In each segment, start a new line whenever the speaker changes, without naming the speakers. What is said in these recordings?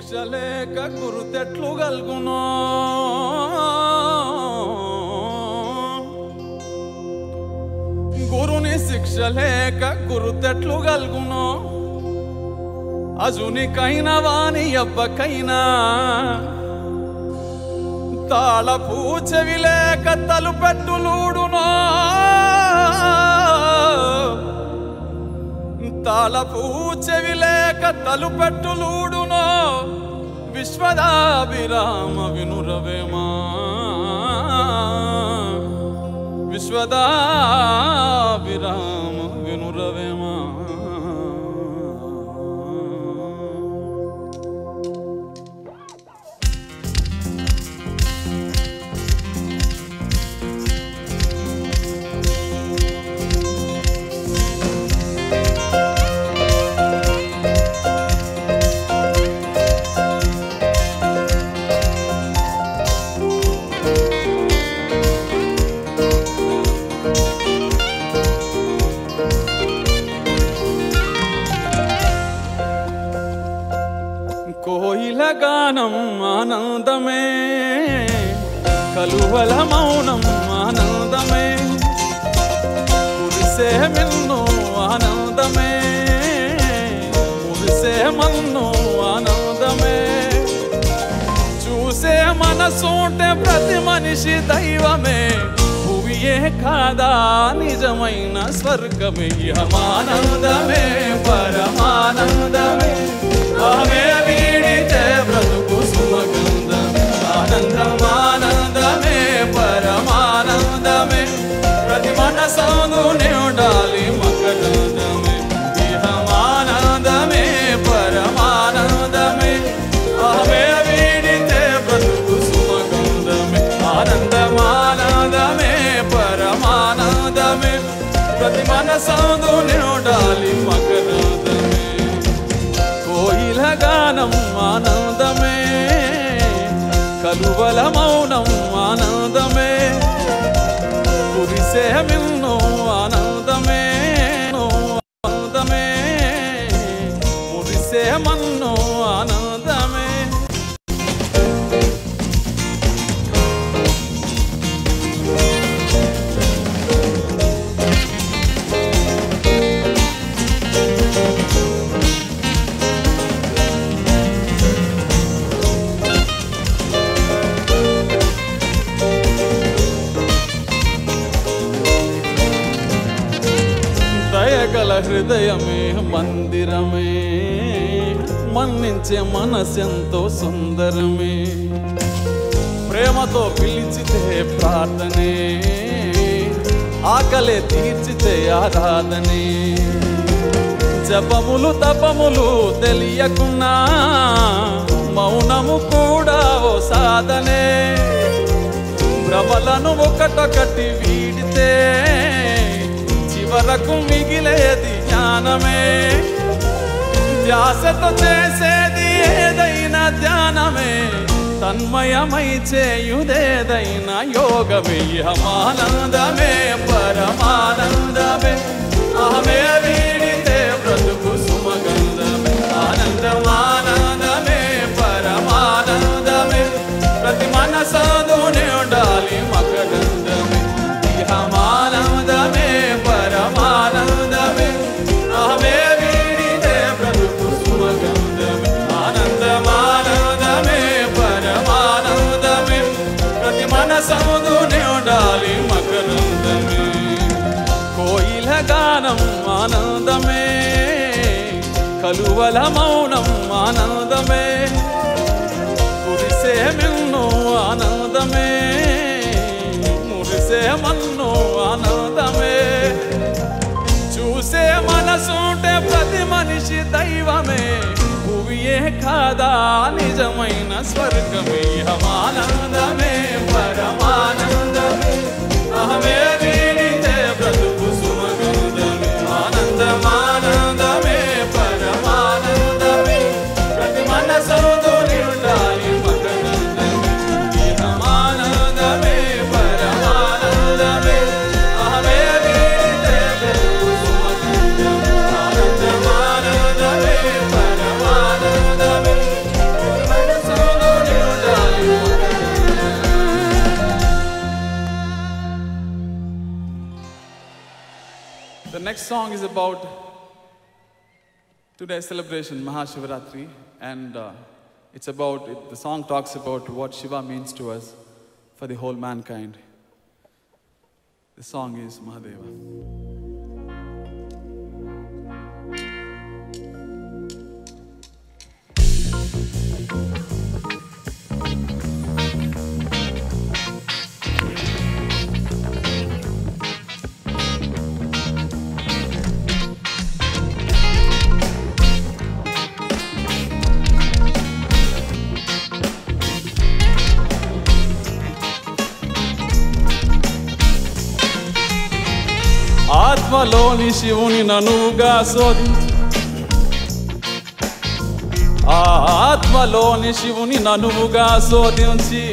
శిక్ష లేక గురుతెట్లు గల్గునో గురుని శిక్ష లేక గురుతెట్లు గల్గునో అజునికైన వాని ఎవ్వకైనా తాళపు చెవి లేక తలుపెట్టులూడునో తాళపు చెవి లేక తలుపెట్టులూడునో విశ్వదాభిరామ వినురవేమా విశ్వదాభిరామ వినురవేమా కోయిల గానం ఆనందమే కలువల మౌనం ఆనందమే కురిసే మిన్ను ఆనందమే మురిసే మన్ను ఆనందమే చూసే మనసుంటే ప్రతి మనిషి దైవమే భువియే కాదా నిజమైన స్వర్గమే ఇహమానందమే పరమానందమే ఆమె వీడితే బ్రతుకు సుమగంధమే ఆనందమానందమే పరమానందమే ప్రతి మనసందు ఉండాలి మకరందమే ఇహమానందమే పరమానందమే ఆమె వీడితే బ్రతుకు సుమగంధమే ఆనందమానందమే పరమానందమే ప్రతి మనసందు ఉండాలి మకరందమే కోయిల గానం ఆనందమే కలువల మౌనం ఆనందమే కురిసే మిన్ను ఆనందమే ఆనందమే మురిసే మన్ను ఆనందమే దయగల హృదయమే మందిరమే మన్నించే మనసెంతో సుందరమే ప్రేమతో పిలిచితే ప్రార్థనే ఆకలే తీర్చితే ఆరాధనే జపములు తపములు తెలియకున్నా మౌనము కూడా ఓ సాధనే భ్రమలను ఒకటొకటి వీడితే చివరకు మిగిలేది జ్ఞానమే ధ్యాసతో చేసేది ఏదైనా ధ్యానమే తన్మయమై చేయుదేదైనా యోగమే ఇహమానందమే పరమానందమే ఆమె వీడితే బ్రతుకు సుమగంధమే ఆనందమానందమే పరమానందమే ప్రతి మనసాదునే ఉండాలి మకరందమే ఇహమానందమే పరమానందమే ఆమె వీడితే బ్రతుకు సుమగంధమే ఆనందమానందమే పరమానందమే ప్రతి మనసముదునే ఉండాలి మకరందమే కోయిల గానం ఆనందమే కలువల మౌనం ఆనందమే కురిసే మిన్ను ఆనందమే మురిసే మన్ను ఆనందమే చూసే మనసుంటే ప్రతి మనిషి దైవమే భువియే కాదా నిజమైన స్వర్గమే హమానందమే పరమానందమే అహమే వీడితే బ్రతుకు సుమగంధమే ఆనందమానందమే పరమానందమే ప్రతి మనసౌదుని ఉండాలి మకరందమే ఇహమానందమే పరమానందమే అహమే వీడితే బ్రతుకు సుమగంధమే ఆనందమానందమే పరమానందమే The next song is about today's celebration, Mahashivaratri, and uh, it's about, it, the song talks about what Shiva means to us for the whole mankind. The song is Mahadeva. ఆత్మలోని శివుని ననుగా శోధించి ఆ ఆత్మలోని శివుని ననువుగా శోధించి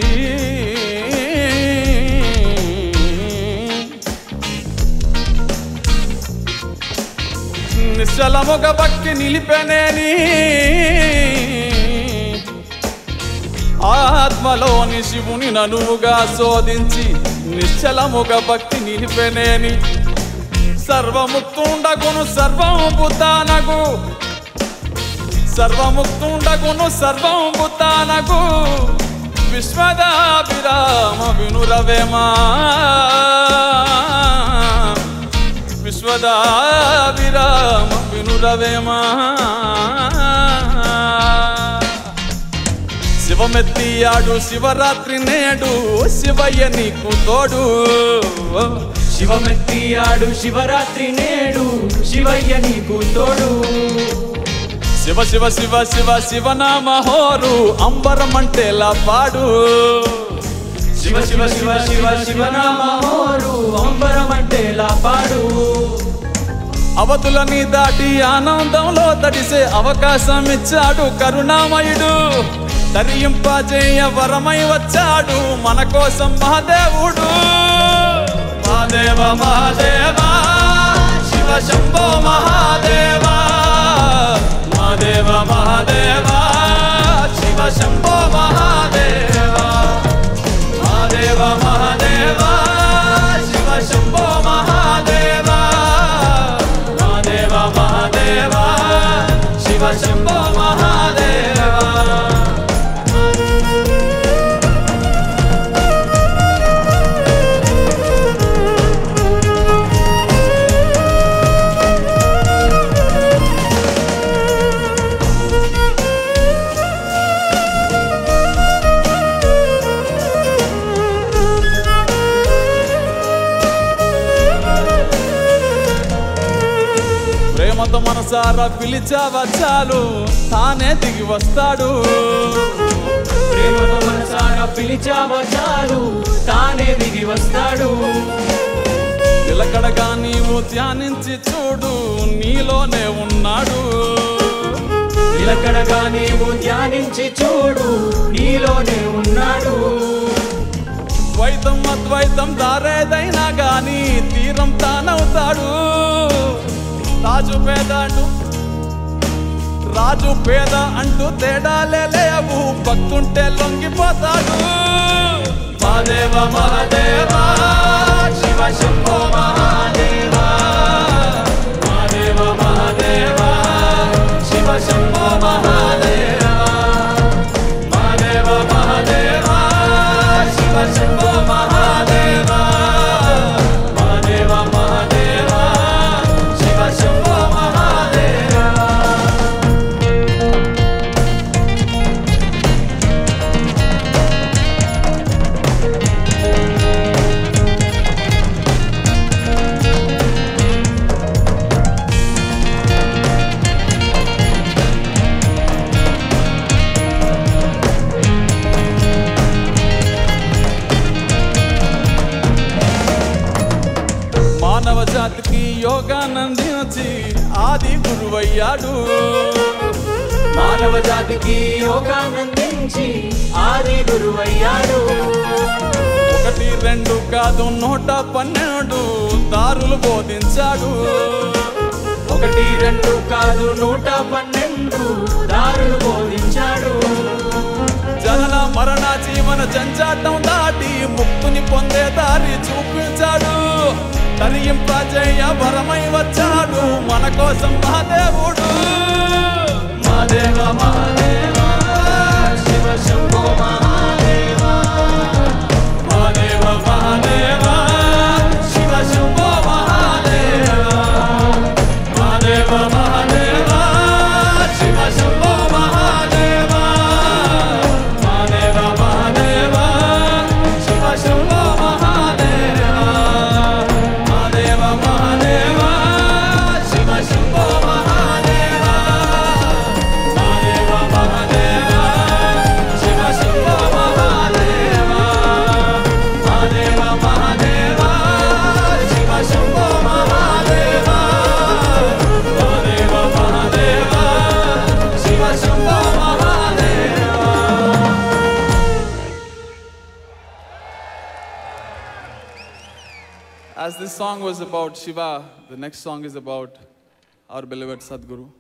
నిశ్చలముగ భక్తి నిలిపెనేని ఆత్మలోని శివుని ననువుగా శోధించి నిశ్చలముగ భక్తి నిలిపెనేని సర్వముక్తుండగును సర్వము బుద్ధానగు సర్వముక్తుండగును సర్వం బుద్ధానగు విశ్వదాభిరామ వినురవేమా విశ్వదాభిరామ వినురవేమా శివమెత్తియాడు శివరాత్రి నేడు శివయ్య నీకు తోడు
శివమెత్తియాడు శివరాత్రి నేడు శివయ్య నీకు తోడు
శివ శివ శివ శివ శివనామ హోరు అంబరం అంటేలా పాడు
శివ శివ శివ శివ శివనామ హోరు అంబరమంటేలా పాడు
అవతులని దాటి ఆనందంలో తడిసే అవకాశం ఇచ్చాడు కరుణామయుడు తరింపజేయ వరమై వచ్చాడు మన కోసం మహాదేవుడు మహాదేవ మహాదేవ శివ శంభో మహాదేవ మహాదేవ మహాదేవ శివ శంభో మహాదేవ మహాదేవ మహాదేవ శివ శంభో మహాదేవ మహాదేవ మహాదేవ శివ శంభో మహాదేవ ప్రేమతో మనసారా పిలిచావా చాలు తానే దిగి వస్తాడు
ప్రేమతో మనసారా పిలిచావా చాలు తానే దిగి వస్తాడు
నిలకడగా నీవు ధ్యానించి చూడు నీలోనే ఉన్నాడు
నిలకడగా నీవు ధ్యానించి చూడు నీలోనే ఉన్నాడు
ద్వైతం అద్వైతం దారేదైనా గాని తీరం తానవుతాడు రాజు పేద అంటూ రాజు పేద అంటూ తేడాలే లేవు భక్తుంటే లొంగిపోతాడు మహాదేవ మహాదేవ శివ శంభో మహాదేవ మహాదేవ మహాదేవ శివ శంభో మహాదేవ మహాదేవ మహాదేవ శివ శంభో మహాదేవ మహాదేవ మహాదేవ శివ శంభో మహాదేవ మానవ జాతికి యోగానందించి ఆది గురువయ్యాడు
మానవ జాతికి యోగానందించి ఆది గురువయ్యాడు
ఒకటి రెండు కాదు నూట పన్నెండు దారులు బోధించాడు
ఒకటి రెండు కాదు నూట పన్నెండు దారులు బోధించాడు
జనన మరణ జీవన జంజాటం దాటి ముక్తుని పొందే దారి చూపించాడు తరింపజేయ వరమై వచ్చాడు మన కోసం మా దేవుడు
మా దేవ మా దేవ Shiva Shambho Mahadeva
Mahadeva Mahadeva Shiva Shambho Mahadeva Mahadeva Mahadeva Shiva Shambho Mahadeva Mahadeva Mahadeva Shiva Shambho Mahadeva Mahadeva Mahadeva Shiva Shambho Mahadeva Mahadeva Mahadeva Shiva Shambho Mahadeva Mahadeva Mahadeva Shiva Shambho Mahadeva Mahadeva Mahadeva Shiva Shambho Mahadeva As this song was about Shiva, the next song is about our beloved Sadguru.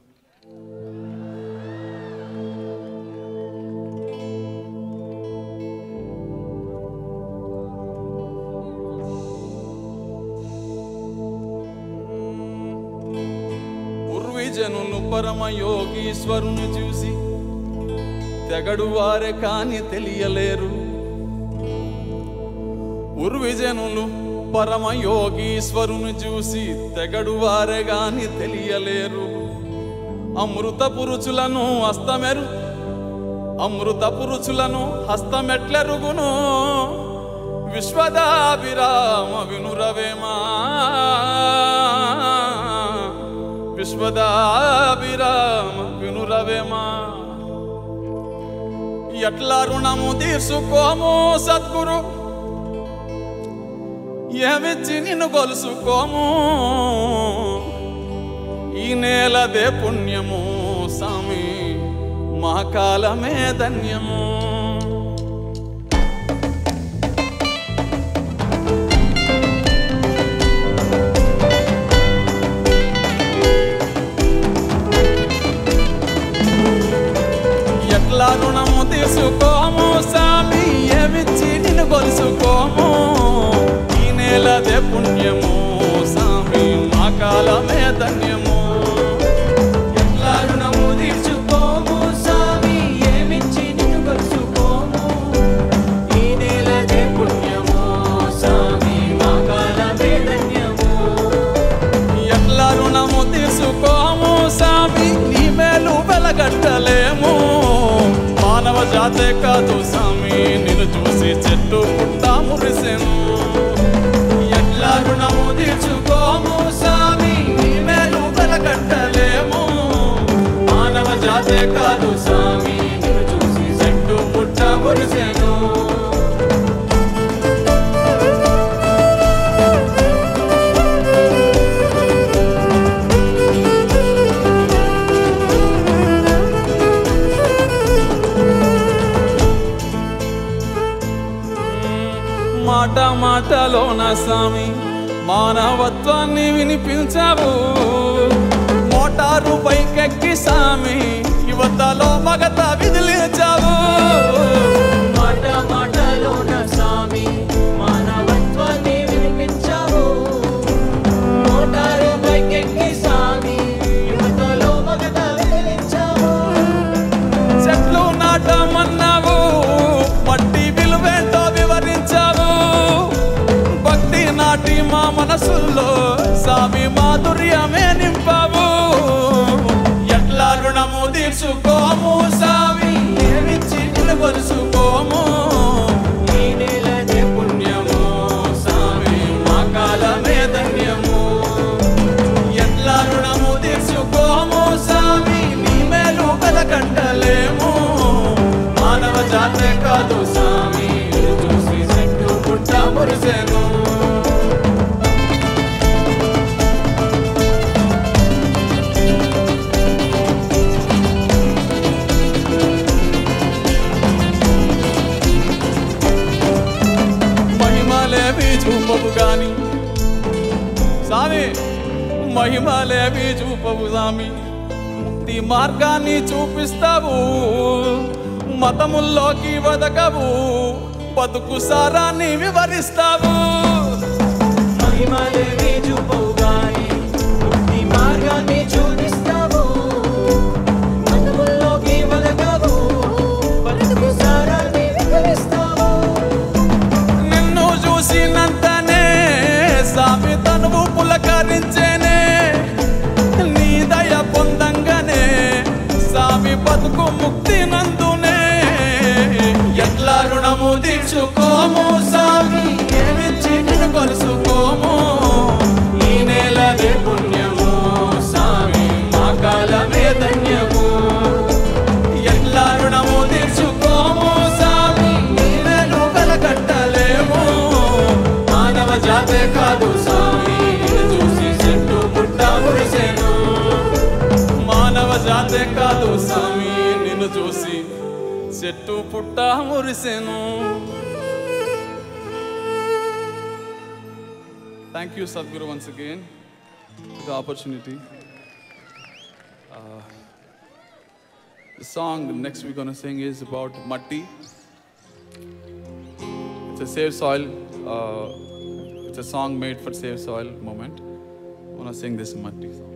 పూర్వీజనులు పరమ యోగీశ్వరుని చూసి తెగడు వారే కాని తెలియలేరు ఉర్విజనులు పరమ యోగీశ్వరుని చూసి తెగడు వారే గాని తెలియలేరు అమృత పురుచులను హస్తమెరు అమృత పురుచులను హస్తమెట్లెరుగును విశ్వదాభిరామ వినురవేమా విశ్వదాభిరామ వినురవేమా ఎట్లా రుణము తీర్చుకోము సద్గురు ఏమిచ్చి నిన్ను కొలుసుకోము ఈ నేలదే పుణ్యము స్వామి మా కాలమే ధన్యము ఎట్లా రుణము తీసుకోము స్వామి ఏమిచ్చి నిన్ను కొలుసుకోము ఈ నేలదే పుణ్యము స్వామి మా కాలమే ధన్యము
ఎట్లా రుణము తీర్చుకోము స్వామి ఏమిచ్చి నిన్ను కలుసుకోము ఈ నేలదే పుణ్యము స్వామి మా కాలమే ధన్యము
ఎట్లా రుణము తీసుకోము స్వామి నీ మేలు వెలగట్టలేము మానవ జాతే కాదు స్వామి నిన్ను చూసి చెట్టు పుట్ట మురిసెను
ఎట్లా రుణము తీర్చుకోము స్వామి నీ మేలు వెలగట్టలేము మానవ జాతే కాదు స్వామి నిన్ను చూసి చెట్టు పుట్ట మురిసెను
మాట మాటలోన స్వామి మానవత్వాన్ని వినిపించావు మోటారు పైకెక్కి స్వామి యువతలో మగత విదిలించావు
మాట మాటలోన స్వామి మానవత్వాన్ని వినిపించావు మోటారు పైకెక్కి స్వామి యువతలో మగత వెలిగించావు
చెట్లు నాటమన్నావు మట్టి విలువేంటో వివరించావు భక్తి నాటి మా మనసుల్లో సామి మాధుర్యమే నింపావు ఎట్లా రుణము తీర్చుకోము సామి ఏమిచ్చి నిలబరుచుకోము
ఈ నేలదే పుణ్యము స్వామి మా కాలమే ధన్యము
ఎట్లా రుణము తీర్చుకోము సామి నీ మేలు వెలకంటలేము మానవ జాతే కాదు సామి
నిన్ను చూసి చెట్టు పుట్ట మురిసెను
మహిమలేవి చూపవు గాని సామి మహిమలేవి చూపవు సామి ముక్తి మార్గాన్ని చూపిస్తావు మతముల్లోకి వదకవు బతుకు సారాన్ని వివరిస్తావు
మహిమలే చూపవు గాని ముక్తి మార్గాన్ని చూపిస్తావు మతముల్లోకి వదగవు బతుకు సారాన్ని వివరిస్తావు
నిన్ను చూసినంతనే సామి తనువు పులకరించేనే నీ దయ పొందంగానే సామి బతుకు ముక్తి నందునే ఎట్లా రుణము తీర్చుకోము సామి ఏమిచ్చి నిన్ను కొలుసుకోము
ఈ నేలదే పుణ్యము సామి మా కాలమే ధన్యము
ఎట్లా రుణము తీర్చుకోము సామి నీవేలు వెలకట్టలేము
మానవ జాతే కాదు సామి నిన్ను చూసి చెట్టు పుట్ట మురిసెను
మానవ జాతే కాదు స్వామి నిన్ను చూసి చెట్టు పుట్ట మురిసెను thank you Sadhguru once again the opportunity The song next we're going to sing is about Matti. It's a Save Soil. Uh, it's a song made for Save Soil moment. I want to sing this Matti song.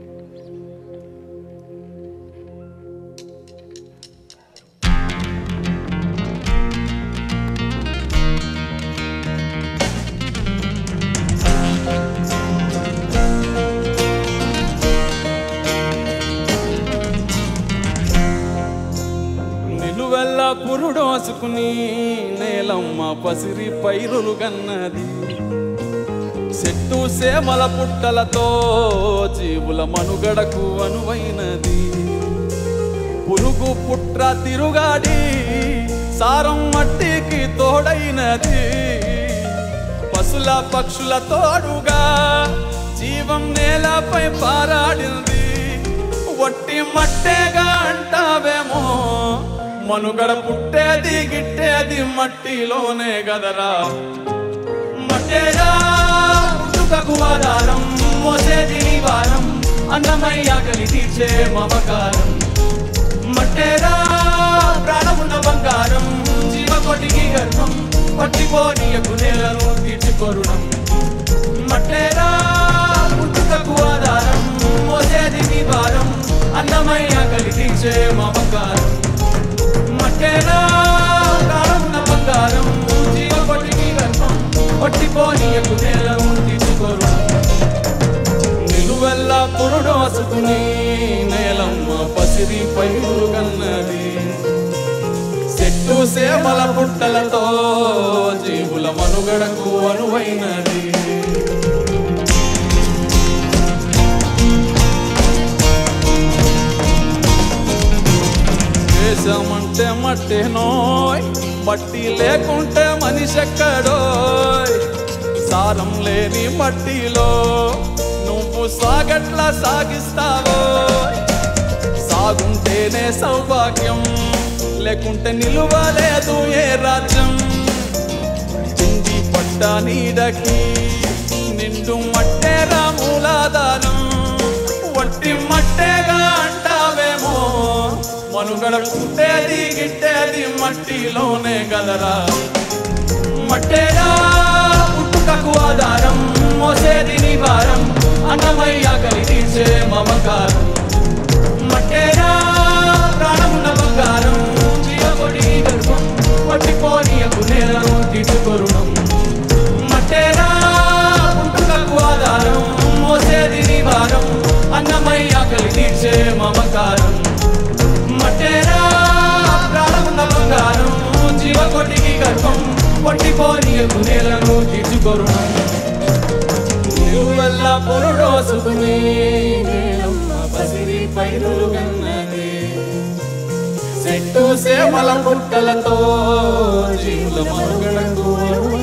నిలువెల్ల పురుడోసుకుని నేలమ్మ పసిరి పైరులు గన్నది చెట్టు సేమల పుట్టలతో జీవుల మనుగడకు అనువైనది పురుగు పుట్ర తిరుగాడి సారం మట్టికి తోడైనది పశుల పక్షుల తోడుగా జీవం నేలపై పారాడింది వట్టి మట్టేగా అంటావేమో మనుగడ పుట్టేది గిట్టేది మట్టిలోనే గదరా
మట్టేరా పుట్టుకకు ఆధారం మోసేది నీ వారం అన్నమయ్య ఆకలి తీర్చే మమకారం మట్టేరా ప్రాణమున్న బంగారం జీవకోటికి గర్భం పట్టిపోనీయకు నేలను తీర్చుకొరుణం మట్టేరా పుట్టుకకు ఆధారం మోసేది నీ భారం అన్నమయ్య ఆకలి తీర్చే మమకారం మట్టేరా ప్రాణమున్న బంగారం జీవకోటికి గర్భం పట్టిపోనీయకు నేలను తీర్చుకొరుణం
నిలువెల్ల పురుడోసుకుని నేలమ్మ పసిరి పైరులు కన్నది చెట్టు సేమల పుట్టలతో జీవుల మనుగడకు అనువైనది దేశమంటే మట్టేనోయ్ మట్టి లేకుంటే మనిషి ఎక్కడోయ్ సారం లేని మట్టిలో నువ్వు సాగట్లా సాగిస్తావో సాగుంటేనే సౌభాగ్యం లేకుంటే నిలువలేదు ఏ రాజ్యం చింది పడ్డ నీడకి నిండు మట్టే రాములాదారం వట్టి మట్టేగా అంటావేమో మనుగడ పుట్టేది గిట్టేది మట్టిలోనే గదరా
మట్టేరా పుట్టుకకు ఆధారం మోసేది నీ భారం అన్నమయ్య ఆకలి తీర్చే మమకారం మట్టేరా ప్రాణమున్న బంగారం జీవకొడి గర్భం పట్టిపోనీయకు నేలను తీర్చుకొరుణం మట్టేరా పుట్టుకకు ఆధారం మోసేది నీ భారం అన్నమయ్య ఆకలి తీర్చే మమకారం మట్టేరా ప్రాణమున్న బంగారం జీవకొటికి గర్భం పట్టిపోనీయకు నేలను తీర్చుకొరుణం
నిలువెల్ల పురుడోసుకుని నేలమ్మ పసిరి పైరులు కన్నది చెట్టు సేమల పుట్టలతో జీవుల మనుగడకు అనువైనది.